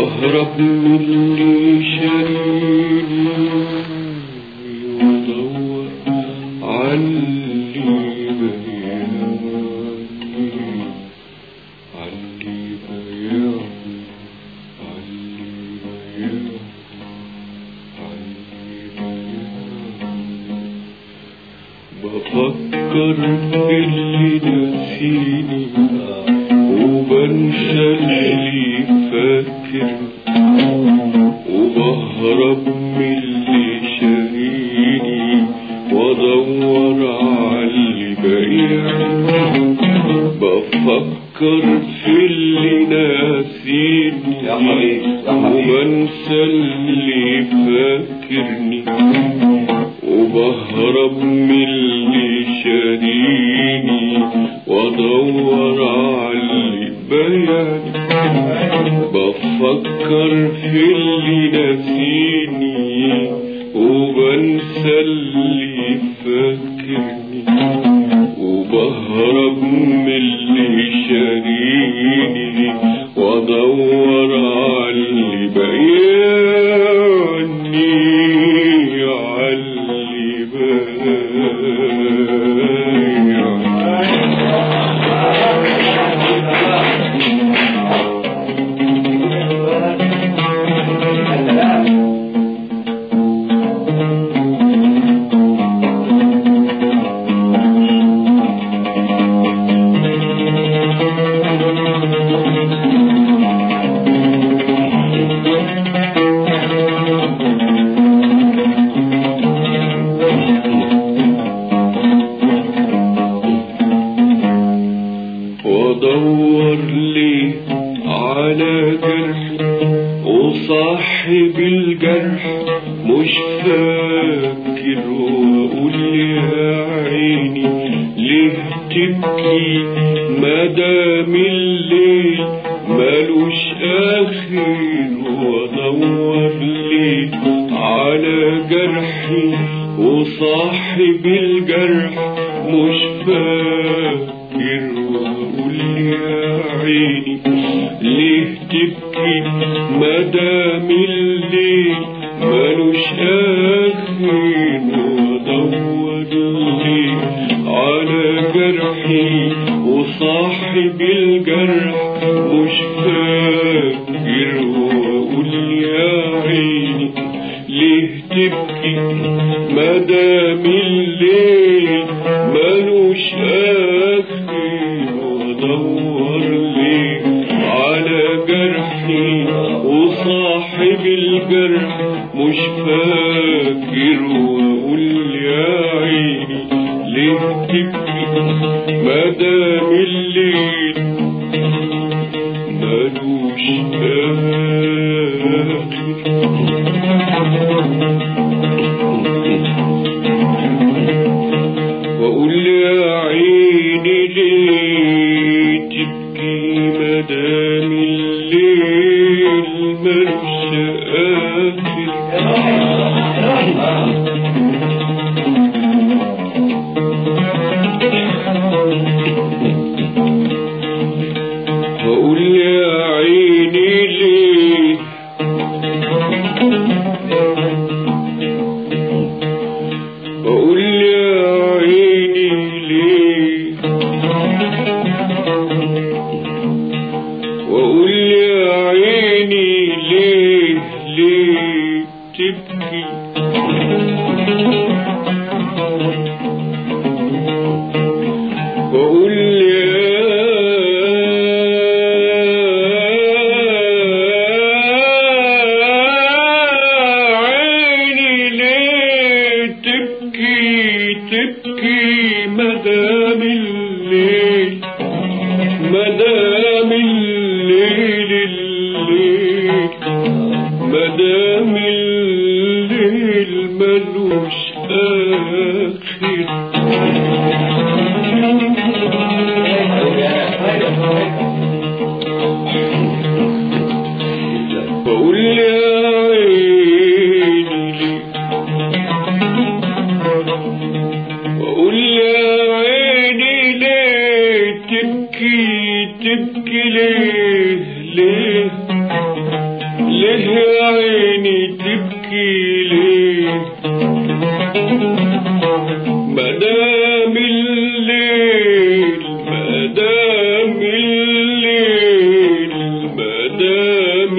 واهرب من اللي شاريني وادور عاللي بيعني عاللي بيعني عاللي بيعني عاللي بيعني بفكر في اللي نسيني وبنسى اللي فاكر وبهرب من اللي شاريني وادور عاللي بايعني بفكر في اللي ناسيني يا حبيبي، يا حبيبي. وبنسى اللي فاكرني وبهرب من اللي شاريني وادور عاللي بياني بفكر في اللي ناسيني وبنسى اللي فاكرني وبهرب من اللي شاريني وادور عاللي بياني عاللي بياني وادور لي على جرح وصاحب الجرح مش فاكر واقول يا عيني ليه تبكي مدام الليل ملوش اخر وادور لي على جرحي وصاحب الجرح مش فاكر واقول يا عيني ليه تبكي مدام الليل ملوش اخر وادور لي على جرحي وصاحب الجرح مش فاكر واقول يا عيني ليه تبكي مدام الليل ملوش اخر وادور لي على جرحي وصاحب الجرح مش فاكر واقول يا عيني ليه تبكي مدام الليل ملوش آخر وأقول يا عيني ليه تبكي مدام الليل ملوش وأقول يا عيني ليه وأقول يا عيني ليه وأقول يا عيني ليه ليه تبكي وأقول يا عيني ليه تبكي تبكي مدام الليل مدام الليل الليل مدام الليل ملوش آخر بقول يا عيني بقول يا عيني ليه تبكي تبكي ليه ليه ليه يا عيني تبكي ليه مدام الليل مدام الليل مدام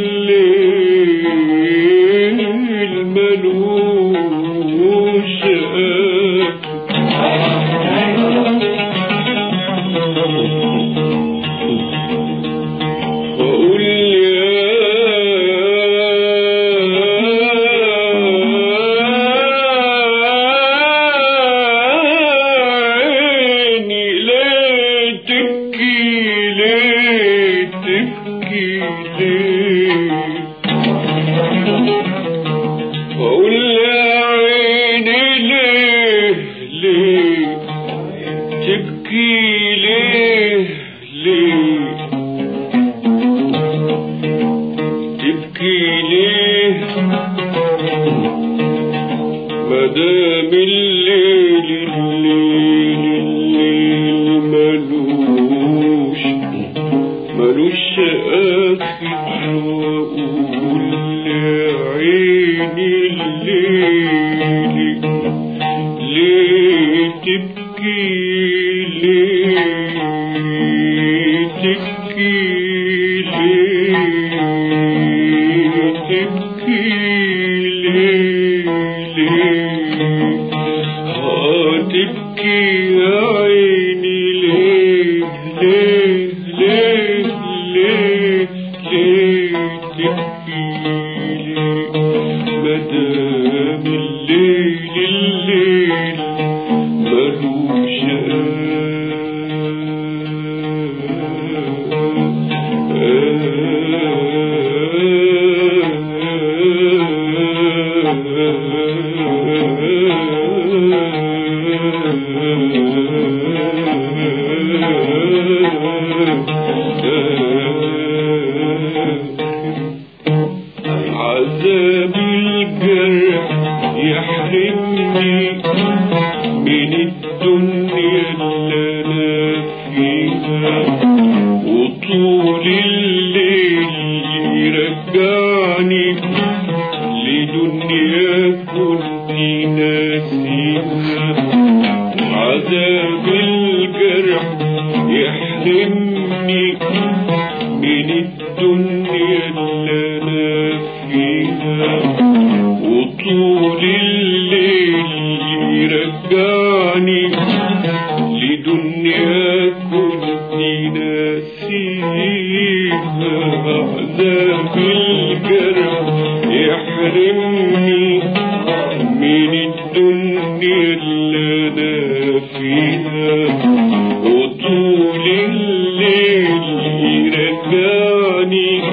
الليل ملوش آخر وقل عيني ليه تبكي ليه تبكي ليه وقل يا عيني ليه ليه تبكي ليه ليه تبكي ليه مدام الليل الليل الليل ملوش ملوش آخر وأقول يا عيني الليل ليه تبكي ليه تبكي ليه تبكي ليه ليه آه تبكي يا عيني ليه ليه ليه ليه ليه تبكي ليه مدام الليل الليل ملوش عذاب الجرح يحرمني من الدنيا اللي انا فيها وطول الليل يرجعني لدنيا كنت ناسيها عذاب الجرح يحرمني من الدنيا اللي انا فيها وطول الليل يرجعني لدنيا كنت ناسيها عذاب الجرح يحرمني من الدنيا اللي انا فيها وطول الليل يرجعني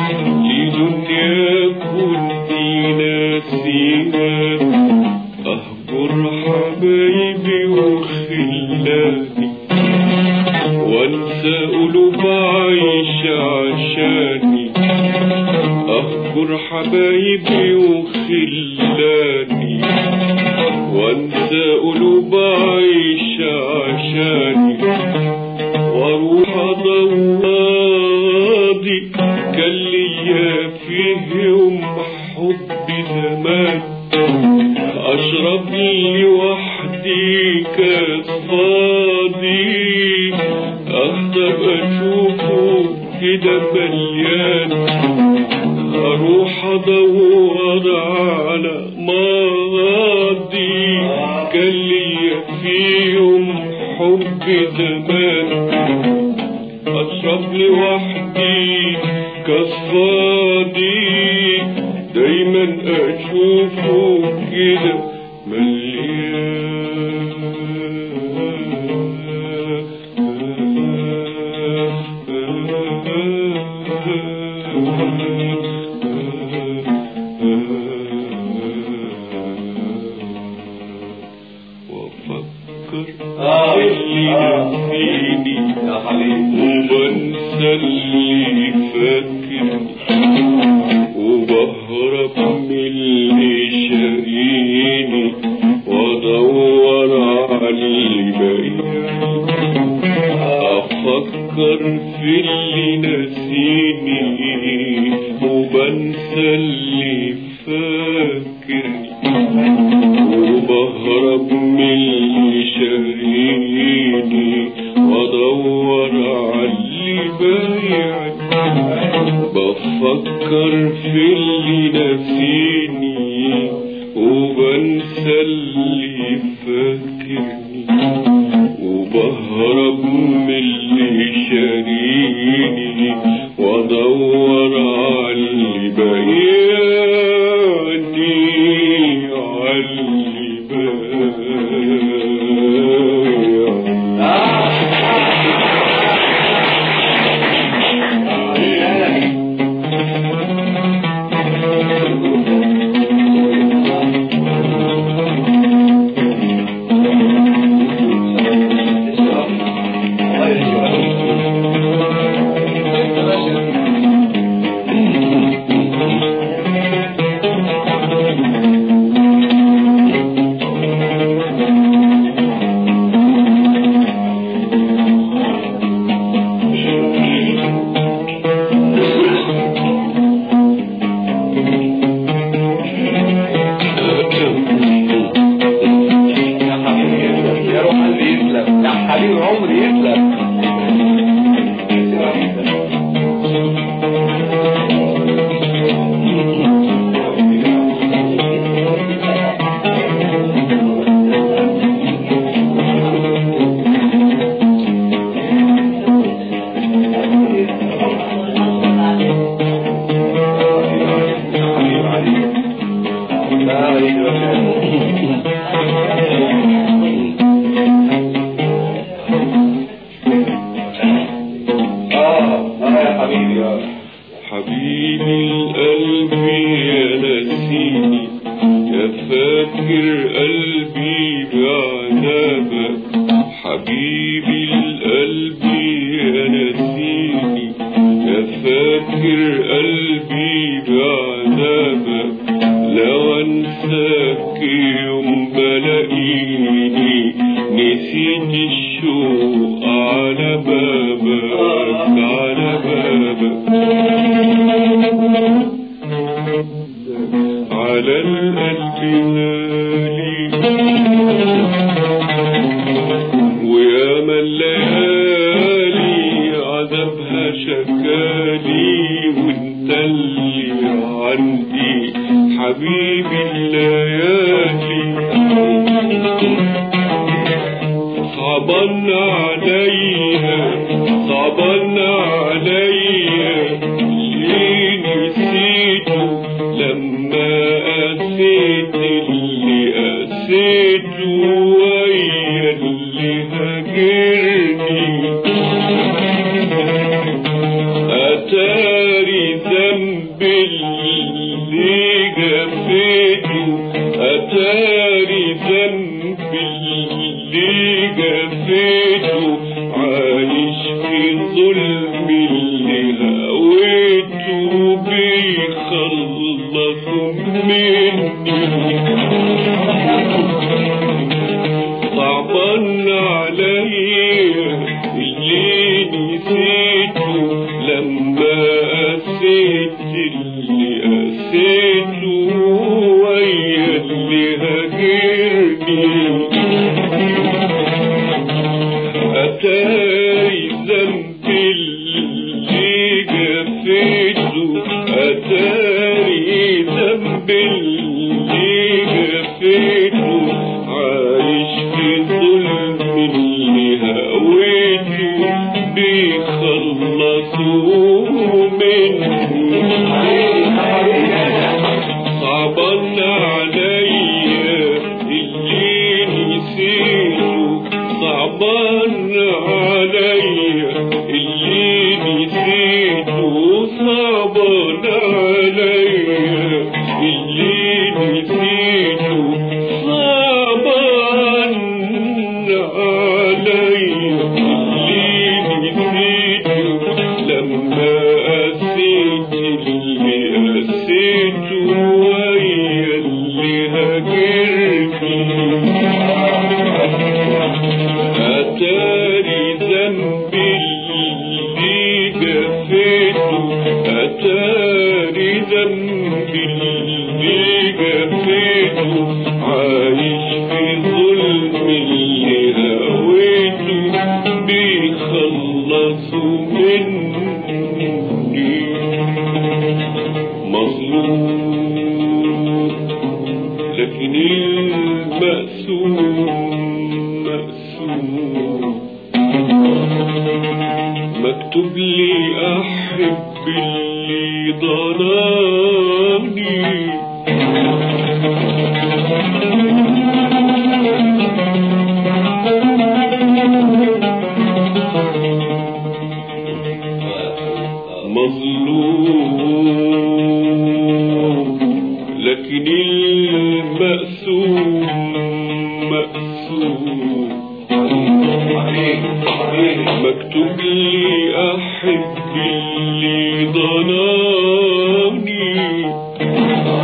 لدنيا كنت ناسيها أهجر حبايبي وخلاني وانسى قلوب عايش عشاني أهجر حبايبي وخلاني وانسى قلوب عايش عشاني واروح ضواضي كان ليا فيه يوم حب زمان اشرب لي وحدي كاس فاضي اخطب اشوفه كده مليان اروح ادور على ماضي كان ليا فيهم حب زمان اشرب لوحدي كاس فاضي دايما اشوفه كده وافكر آه. اللي نسيني يا حبيبي وبنسى اللي فاكرني وبهرب من اللي شاريني وادور على اللي باقيني افكر في اللي نسيني وبنسى وبنسى اللي فاكرني وبهرب من اللي شاريني وادور على اللي بايعني بفكر في اللي ناسيني وبنسى اللي فاكرني وبهرب من اللي شاريني وادور على اللي بايعني على اللي بايعني يا حبيبي يا روح قلبي يسلم يا حبيبي عمري يسلم حبيبي عليك لا عليك يا اه اه يا حبيبي اه حبيبي القلب يا نسيني يا فاكر قلبي بعذابك حبيبي القلب يا نسيني يا فاكر قلبي بعذابك لو انساك يوم بلاقيني نسيت الشوق على بابك على بابك على القلب غالي ويا من الليالي عذابها شكالي وانت اللي عندي حبيبي الليالي صعبان عليا صعبان عليا ليه نسيته لما قسيت اللي قسيته ويا اللي هاجرني أتاري ذنب اللي جفيته أتاري ذنب اللي جفيته عايش في ظلم اللي هويته بيخلص مني صعبان عليا اللي نسيته لما قسيت اللي قسيته ويا اللي هاجرني أتاري ذنب اللي جفيته أتاري ذنب اللي جفيته عايش في ظلم اللي هويته بيخلصوا مني صعبان عليا اللي نسيته صعبان عليا اللي نسيته صعبان عليا اللي نسيته صعبان عليا اللي نسيته لما قسيت اللي قسيته ويا اللي هاجرني أتاري ذنب اللي جفيته أتاري ذنب اللي جفيته عايش في ظلم اللي هويته بيخلصوا مني مظلوم لكن المقسوم مقسوم مكتوب لي احب اللي ضراني مظلوم لكن المقسوم مقسوم مكتوب لي احب اللي ضناني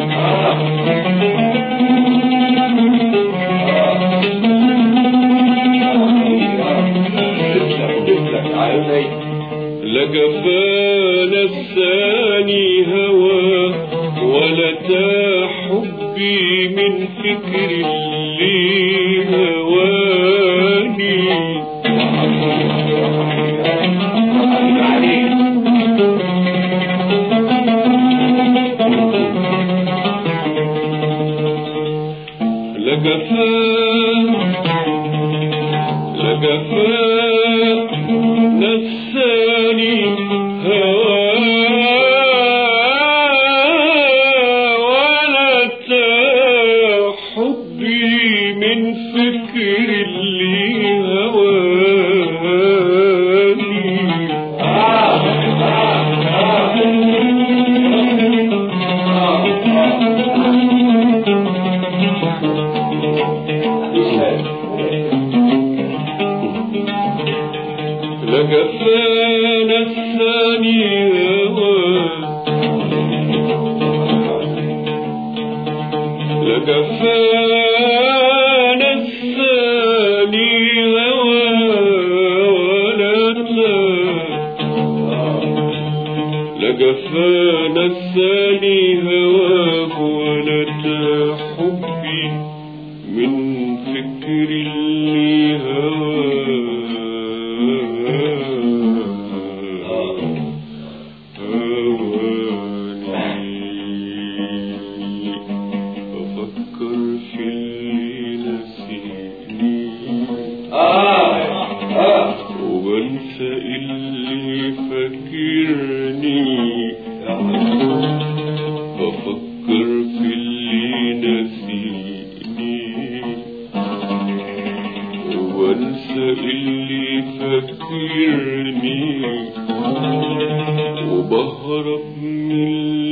لجفانا الثاني هوى ولا تا حبي من فكر اللي هواني لجفا لجفا نساني هوى ولا تا حبي من فكر اللي هواني لجفانا الثاني هوى لجفانا الثاني هوى ولا لجفانا الثاني هواه ولا حبي من فكر اللي هواه هواني أفكر في اللي نسيني وبنسى اللي فاكرني بفكر في اللي نسيني وانسى اللي فاكرني وبهرب من